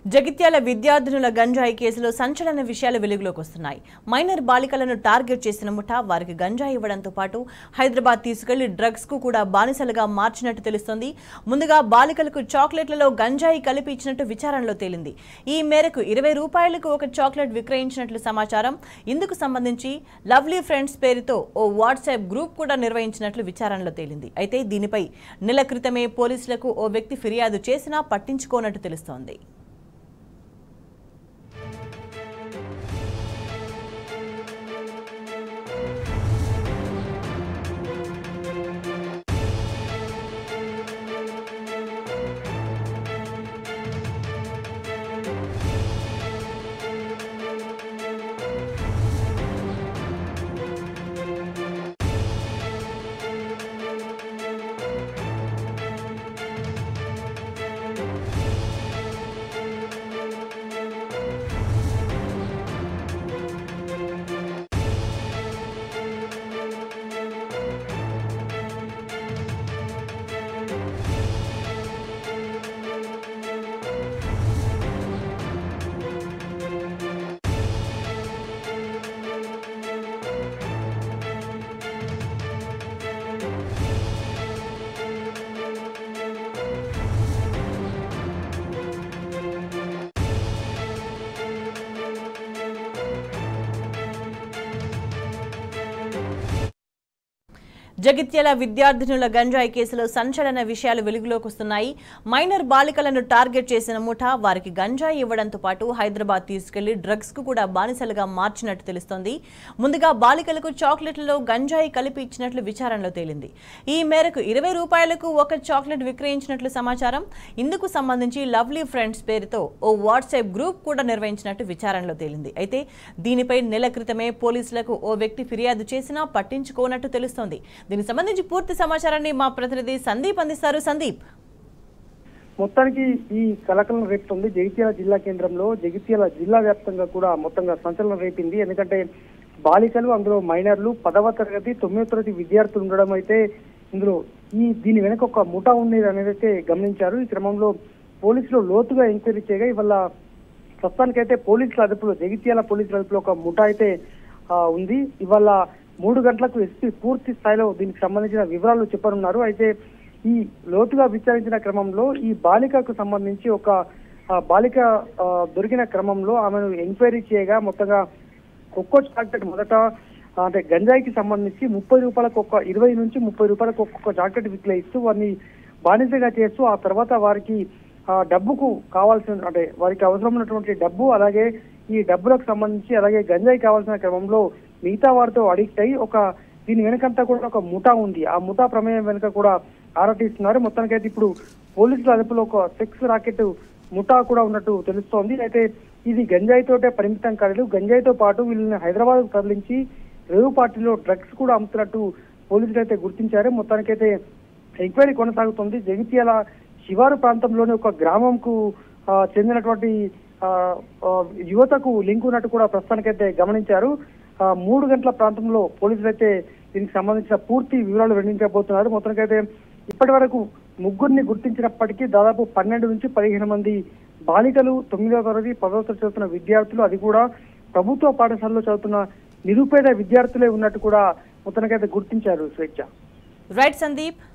జగిత్యాల విద్యార్థినుల గంజాయి కేసులో సంచలన విషయాలు వెలుగులోకి వస్తున్నాయి మైనర్ బాలికలను టార్గెట్ చేసిన ముఠా వారికి గంజాయి ఇవ్వడంతో పాటు హైదరాబాద్ తీసుకెళ్లి డ్రగ్స్ కు కూడా బానిసలుగా మార్చినట్టు తెలుస్తోంది ముందుగా బాలికలకు చాక్లెట్లలో గంజాయి కలిపి ఇచ్చినట్టు విచారణలో తేలింది ఈ మేరకు ఇరవై రూపాయలకు ఒక చాక్లెట్ విక్రయించినట్లు సమాచారం ఇందుకు సంబంధించి లవ్లీ ఫ్రెండ్స్ పేరుతో ఓ వాట్సాప్ గ్రూప్ కూడా నిర్వహించినట్లు విచారణలో తేలింది అయితే దీనిపై నెల క్రితమే పోలీసులకు ఓ వ్యక్తి ఫిర్యాదు చేసినా పట్టించుకోనట్టు తెలుస్తోంది జగిత్యాల విద్యార్థినుల గంజాయి కేసులో సంచలన విషయాలు వెలుగులోకి వస్తున్నాయి మైనర్ బాలికలను టార్గెట్ చేసిన ముఠా వారికి గంజాయి ఇవ్వడంతో పాటు హైదరాబాద్ తీసుకెళ్లి డ్రగ్స్ కు కూడా బానిసలుగా మార్చినట్టు తెలుస్తోంది ముందుగా బాలికలకు చాక్లెట్లలో గంజాయి కలిపి ఇచ్చినట్లు విచారణలో తేలింది ఈ మేరకు ఇరవై రూపాయలకు ఒక చాక్లెట్ విక్రయించినట్లు సమాచారం ఇందుకు సంబంధించి లవ్లీ ఫ్రెండ్స్ పేరుతో ఓ వాట్సాప్ గ్రూప్ కూడా నిర్వహించినట్టు విచారణలో తేలింది అయితే దీనిపై నెల క్రితమే పోలీసులకు ఓ వ్యక్తి ఫిర్యాదు చేసినా పట్టించుకోనట్టు తెలుస్తోంది దీనికి సంబంధించి పూర్తి సమాచారాన్ని మా ప్రతినిధి సందీప్ అందిస్తారు సందీప్ మొత్తానికి ఈ కలకలం రేపుతుంది జగిత్యాల జిల్లా కేంద్రంలో జగిత్యాల జిల్లా వ్యాప్తంగా కూడా మొత్తంగా సంచలనం రేపింది ఎందుకంటే బాలికలు అందులో మైనర్లు పదవ తరగతి తొమ్మిదవ తరగతి విద్యార్థులు ఉండడం అయితే ఇందులో ఈ దీని వెనక ఒక ముఠా ఉంది అనేది అయితే గమనించారు ఈ క్రమంలో పోలీసులు లోతుగా ఎంక్వైరీ చేయగా ఇవాళ ప్రస్తుతానికైతే పోలీసుల అదుపులో జగిత్యాల పోలీసుల అదుపులో ఒక ముఠా అయితే ఆ, ఉంది ఇవాళ మూడు గంటలకు ఎస్పీ పూర్తి స్థాయిలో దీనికి సంబంధించిన వివరాలు చెప్పనున్నారు అయితే ఈ లోతుగా విచారించిన క్రమంలో ఈ బాలికకు సంబంధించి ఒక ఆ, బాలిక ఆ, దొరికిన క్రమంలో ఆమెను ఎంక్వైరీ చేయగా మొత్తంగా ఒక్కో చాక్లెట్ మొదట ఆ, అంటే గంజాయికి సంబంధించి ముప్పై రూపాయలకు ఒక్క ఇరవై నుంచి ముప్పై రూపాయలకు ఒక్కొక్క చాక్లెట్ విక్రయిస్తూ వారిని బానిసగా చేస్తూ ఆ తర్వాత వారికి ఆ డబ్బుకు కావాల్సిన అంటే వారికి అవసరమైనటువంటి డబ్బు అలాగే ఈ డబ్బులకు సంబంధించి అలాగే గంజాయి కావాల్సిన క్రమంలో మిగతా వారితో అడిక్ట్ అయ్యి ఒక దీని వెనకంతా కూడా ఒక ముఠా ఉంది ఆ ముఠా ప్రమేయం వెనుక కూడా ఆరా తీస్తున్నారు మొత్తానికైతే ఇప్పుడు పోలీసుల అదుపులో ఒక సెక్స్ రాకెట్ ముఠా కూడా ఉన్నట్టు తెలుస్తోంది అయితే ఇది గంజాయితోటే పరిమితం కాలేదు గంజాయితో పాటు వీళ్ళని హైదరాబాద్ తరలించి రేవు పార్టీలో డ్రగ్స్ కూడా అమ్ముతున్నట్టు పోలీసులు అయితే గుర్తించారు మొత్తానికైతే ఎంక్వైరీ కొనసాగుతుంది జగిత్యాల శివారు ప్రాంతంలోని ఒక గ్రామంకు ఆ, చెందినటువంటి ఆ, ఆ, యువతకు లింక్ ఉన్నట్టు కూడా ప్రస్తుతానికైతే గమనించారు ఆ, మూడు గంటల ప్రాంతంలో పోలీసులు అయితే దీనికి సంబంధించిన పూర్తి వివరాలు వెల్లడించబోతున్నారు మొత్తానికైతే ఇప్పటి వరకు ముగ్గురిని గుర్తించినప్పటికీ దాదాపు పన్నెండు నుంచి పదిహేను మంది బాలికలు తొమ్మిదవ తరగతి పదవ తరగతి చదువుతున్న విద్యార్థులు అది కూడా ప్రభుత్వ పాఠశాలలో చదువుతున్న నిరుపేద విద్యార్థులే ఉన్నట్టు కూడా మొత్తానికైతే గుర్తించారు స్వేచ్ఛ రైట్ సందీప్